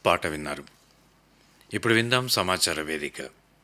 పాట విన్నారు ఇప్పుడు విందాం సమాచార వేదిక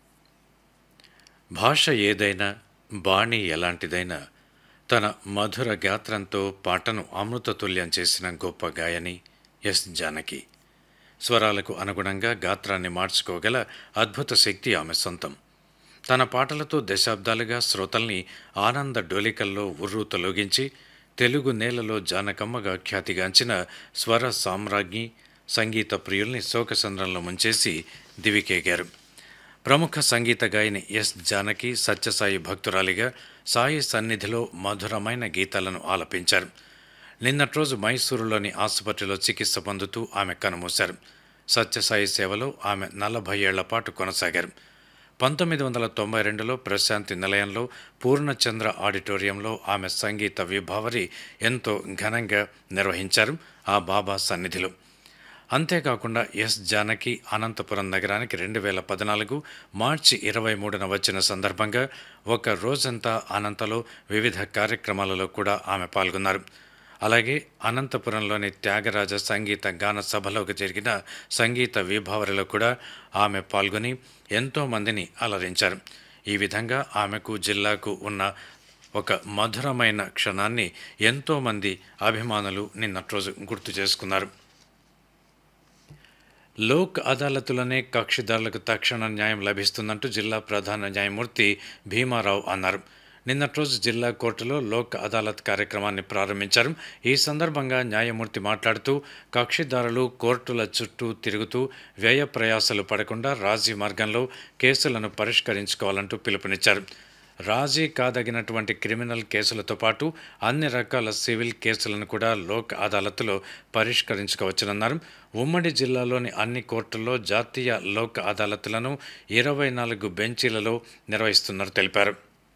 భాష ఏదైనా బాణి ఎలాంటిదైనా తన మధుర గాత్రంతో పాటను అమృతతుల్యం చేసిన గొప్ప గాయని ఎస్ జానకి స్వరాలకు అనుగుణంగా గాత్రాన్ని మార్చుకోగల అద్భుత శక్తి ఆమె సొంతం తన పాటలతో దశాబ్దాలుగా శ్రోతల్ని ఆనంద డోలికల్లో ఉర్రూ తొలగించి తెలుగు నేలలో జానకమ్మగా ఖ్యాతిగాంచిన స్వర సామ్రాజ్ఞి సంగీత ప్రియుల్ని శోకసంద్రంలో ముంచేసి దివికేగారు ప్రముఖ సంగీత గాయని ఎస్ జానకి సత్యసాయి భక్తురాలిగా సాయి సన్నిధిలో మధురమైన గీతాలను ఆలపించారు నిన్నటి రోజు మైసూరులోని ఆసుపత్రిలో చికిత్స పొందుతూ ఆమె కనుమూశారు సత్యసాయి సేవలో ఆమె నలభై ఏళ్ల పాటు కొనసాగారు పంతొమ్మిది వందల తొంభై రెండులో ప్రశాంతి నిలయంలో పూర్ణచంద్ర ఆడిటోరియంలో ఆమె సంగీత విభావరి ఎంతో ఘనంగా నిర్వహించారు ఆ బాబా సన్నిధిలో అంతేకాకుండా ఎస్ జానకి అనంతపురం నగరానికి రెండు వేల పద్నాలుగు మార్చి ఇరవై మూడున వచ్చిన సందర్భంగా ఒక రోజంతా అనంతలో వివిధ కార్యక్రమాలలో కూడా ఆమె పాల్గొన్నారు అలాగే అనంతపురంలోని త్యాగరాజ సంగీత గాన సభలోకి జరిగిన సంగీత విభావరిలో కూడా ఆమె పాల్గొని ఎంతో మందిని అలరించారు ఈ విధంగా ఆమెకు జిల్లాకు ఉన్న ఒక మధురమైన క్షణాన్ని ఎంతోమంది అభిమానులు నిన్నటి రోజు గుర్తు చేసుకున్నారు లోక్ అదాలతులనే కక్షిదారులకు తక్షణ న్యాయం లభిస్తుందంటూ జిల్లా ప్రధాన న్యాయమూర్తి భీమారావు అన్నారు నిన్నటి రోజు జిల్లా కోర్టులో లోక్ అదాలత్ కార్యక్రమాన్ని ప్రారంభించారు ఈ సందర్భంగా న్యాయమూర్తి మాట్లాడుతూ కక్షిదారులు కోర్టుల చుట్టూ తిరుగుతూ వ్యయ ప్రయాసలు పడకుండా రాజీ మార్గంలో కేసులను పరిష్కరించుకోవాలంటూ పిలుపునిచ్చారు రాజీ కాదగినటువంటి క్రిమినల్ కేసులతో పాటు అన్ని రకాల సివిల్ కేసులను కూడా లోక్ అదాలత్లో పరిష్కరించుకోవచ్చునన్నారు ఉమ్మడి జిల్లాలోని అన్ని కోర్టుల్లో జాతీయ లోక్ అదాలత్లను ఇరవై నాలుగు బెంచీలలో నిర్వహిస్తున్నారు తెలిపారు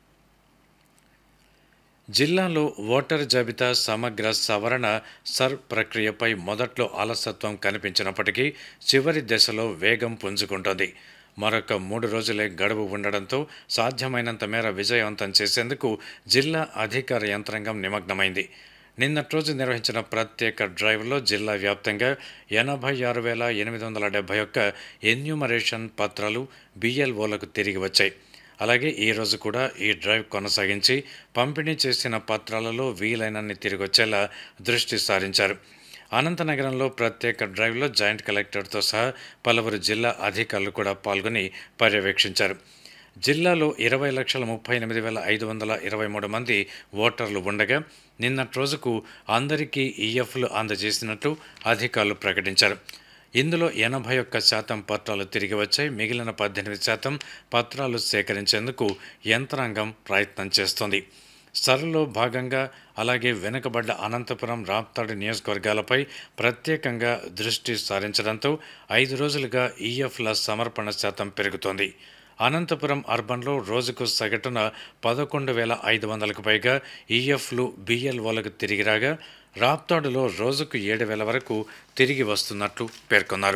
జిల్లాలో ఓటర్ జాబితా సమగ్ర సవరణ సర్ ప్రక్రియపై మొదట్లో అలసత్వం కనిపించినప్పటికీ చివరి దశలో వేగం పుంజుకుంటోంది మరొక మూడు రోజులే గడువు ఉండడంతో సాధ్యమైనంత మేర విజయవంతం చేసేందుకు జిల్లా అధికార యంత్రాంగం నిమగ్నమైంది నిన్నటి రోజు నిర్వహించిన ప్రత్యేక డ్రైవ్లో జిల్లా వ్యాప్తంగా ఎనభై ఆరు వేల ఎనిమిది వందల డెబ్బై ఒక్క ఎన్యూమరేషన్ పత్రాలు బిఎల్ఓలకు తిరిగి వచ్చాయి అలాగే ఈ రోజు కూడా ఈ డ్రైవ్ కొనసాగించి పంపిణీ చేసిన పత్రాలలో వీలైనన్ని తిరిగి వచ్చేలా దృష్టి సారించారు అనంతనగరంలో ప్రత్యేక డ్రైవ్లో జాయింట్ కలెక్టర్తో సహా పలువురు జిల్లా అధికారులు కూడా పాల్గొని పర్యవేక్షించారు జిల్లాలో ఇరవై లక్షల ముప్పై ఎనిమిది వేల ఐదు వందల ఇరవై మూడు మంది ఓటర్లు ఉండగా నిన్నటి రోజుకు అందరికీ ఈఎఫ్లు అందజేసినట్లు అధికారులు ప్రకటించారు ఇందులో ఎనభై ఒక్క శాతం పత్రాలు తిరిగి వచ్చాయి మిగిలిన పద్దెనిమిది శాతం పత్రాలు సేకరించేందుకు యంత్రాంగం ప్రయత్నం చేస్తోంది సరలో భాగంగా అలాగే వెనుకబడ్డ అనంతపురం రాప్తాడు నియోజకవర్గాలపై ప్రత్యేకంగా దృష్టి సారించడంతో ఐదు రోజులుగా ఈఎఫ్ల సమర్పణ శాతం పెరుగుతోంది అనంతపురం అర్బన్లో రోజుకు సగటున పదకొండు వేల ఐదు వందలకు పైగా ఈఎఫ్లు బిఎల్ఓలకు తిరిగి రాగా రాప్తాడులో రోజుకు ఏడు వేల వరకు తిరిగి వస్తున్నట్లు పేర్కొన్నారు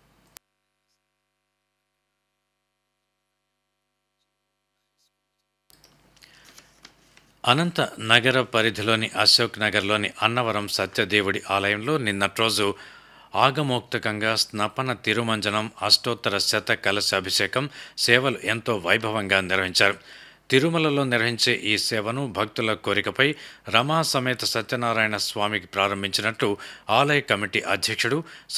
అనంత నగర పరిధిలోని అశోక్ నగర్లోని అన్నవరం సత్యదేవుడి ఆలయంలో నిన్నటి రోజు ఆగమోక్తకంగా స్నపన తిరుమంజనం అష్టోత్తర శత కలశాభిషేకం సేవలు ఎంతో వైభవంగా నిర్వహించారు తిరుమలలో నిర్వహించే ఈ సేవను భక్తుల కోరికపై రమా సమేత సత్యనారాయణ స్వామికి ప్రారంభించినట్లు ఆలయ కమిటీ అధ్యక్షుడు